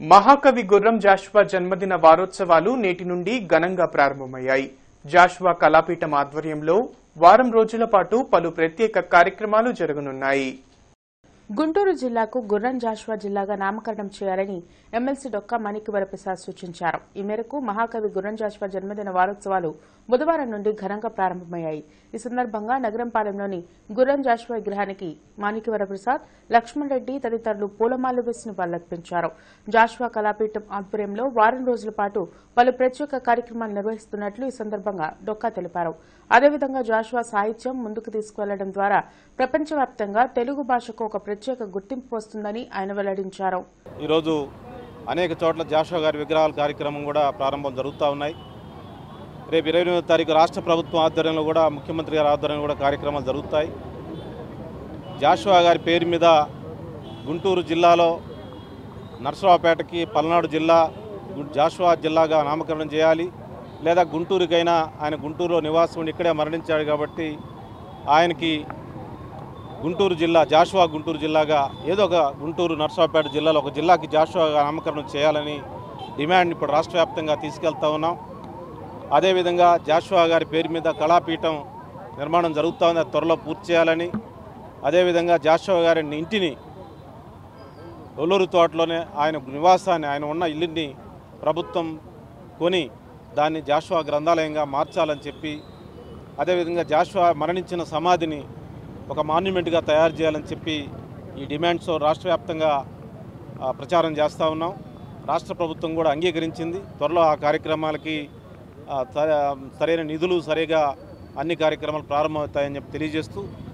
మహాకవి గుర్రం జాషువా జన్మదిన వారోత్సవాలు నేటి నుండి ఘనంగా ప్రారంభమయ్యాయి జాషువా కళాపీఠం ఆధ్వర్యంలో వారం రోజుల పాటు పలు ప్రత్యేక కార్యక్రమాలు జరగనున్నాయి గుంటూరు జిల్లాకు గుర్రం జాషువా జిల్లాగా నామకరణం చేయాలని ఎమ్మెల్సీ డొక్కా మాణిక్యవరప్రసాద్ సూచించారు ఈ మేరకు మహాకవి గుర్రం జాషువా జన్మదిన వారోత్సవాలు బుధవారం నుండి ఘనంగా ప్రారంభమయ్యాయి ఈ సందర్భంగా నగరంపాలెంలోని గుర్రం జాషువా విగ్రహానికి మాణిక్యవరప్రసాద్ లక్ష్మణ్ రెడ్డి తదితరులు పూలమాలలు వేసి నివాళులర్పించారు జాషువా కళాపీఠం ఆధ్వర్యంలో వారం రోజుల పాటు పలు ప్రత్యేక కార్యక్రమాలు నిర్వహిస్తున్నట్లు ఈ సందర్భంగా డొక్కా తెలిపారు అదేవిధంగా జాషువా సాహిత్యం ముందుకు తీసుకువెళ్లడం ద్వారా ప్రపంచవ్యాప్తంగా తెలుగు భాషకు ఒక ప్రత్యేక గుర్తింపు వస్తుందని ఆయన వెల్లడించారు ఈరోజు అనేక చోట్ల జాషువా గారి విగ్రహాల కార్యక్రమం కూడా ప్రారంభం జరుగుతూ ఉన్నాయి రేపు ఇరవై ఎనిమిదో తారీఖు రాష్ట్ర ప్రభుత్వం ఆధ్వర్యంలో కూడా ముఖ్యమంత్రి గారి ఆధ్వర్యంలో కూడా కార్యక్రమాలు జరుగుతాయి జాషువా గారి పేరు మీద గుంటూరు జిల్లాలో నర్సరావుపేటకి పల్నాడు జిల్లా గు- జాషువా జిల్లాగా నామకరణం చేయాలి లేదా గుంటూరుకైనా ఆయన గుంటూరులో నివాసం ఉండి ఇక్కడే మరణించాడు కాబట్టి ఆయనకి గుంటూరు జిల్లా జాషువా గుంటూరు జిల్లాగా ఏదో ఒక గుంటూరు నర్సాపేట జిల్లాలో ఒక జిల్లాకి జాషువాగా నామకరణం చేయాలని డిమాండ్ ఇప్పుడు రాష్ట్ర వ్యాప్తంగా తీసుకెళ్తా ఉన్నాం అదేవిధంగా జాషువా గారి పేరు మీద కళాపీఠం నిర్మాణం జరుగుతూ ఉంది అది త్వరలో పూర్తి చేయాలని అదేవిధంగా జాషువా గారి ఇంటిని ఒల్లూరు తోటలోనే ఆయన నివాసాన్ని ఆయన ఉన్న ఇల్లుని ప్రభుత్వం కొని దాన్ని జాషువా గ్రంథాలయంగా మార్చాలని చెప్పి అదేవిధంగా జాషువా మరణించిన సమాధిని ఒక మాన్యుమెంట్గా తయారు చేయాలని చెప్పి ఈ డిమాండ్స్ రాష్ట్ర వ్యాప్తంగా ఆ, ప్రచారం చేస్తూ ఉన్నాం రాష్ట్ర ప్రభుత్వం కూడా అంగీకరించింది త్వరలో ఆ కార్యక్రమాలకి ఆ, స- సరైన నిధులు సరిగా అన్ని కార్యక్రమాలు ప్రారంభమవుతాయని చెప్పి తెలియజేస్తూ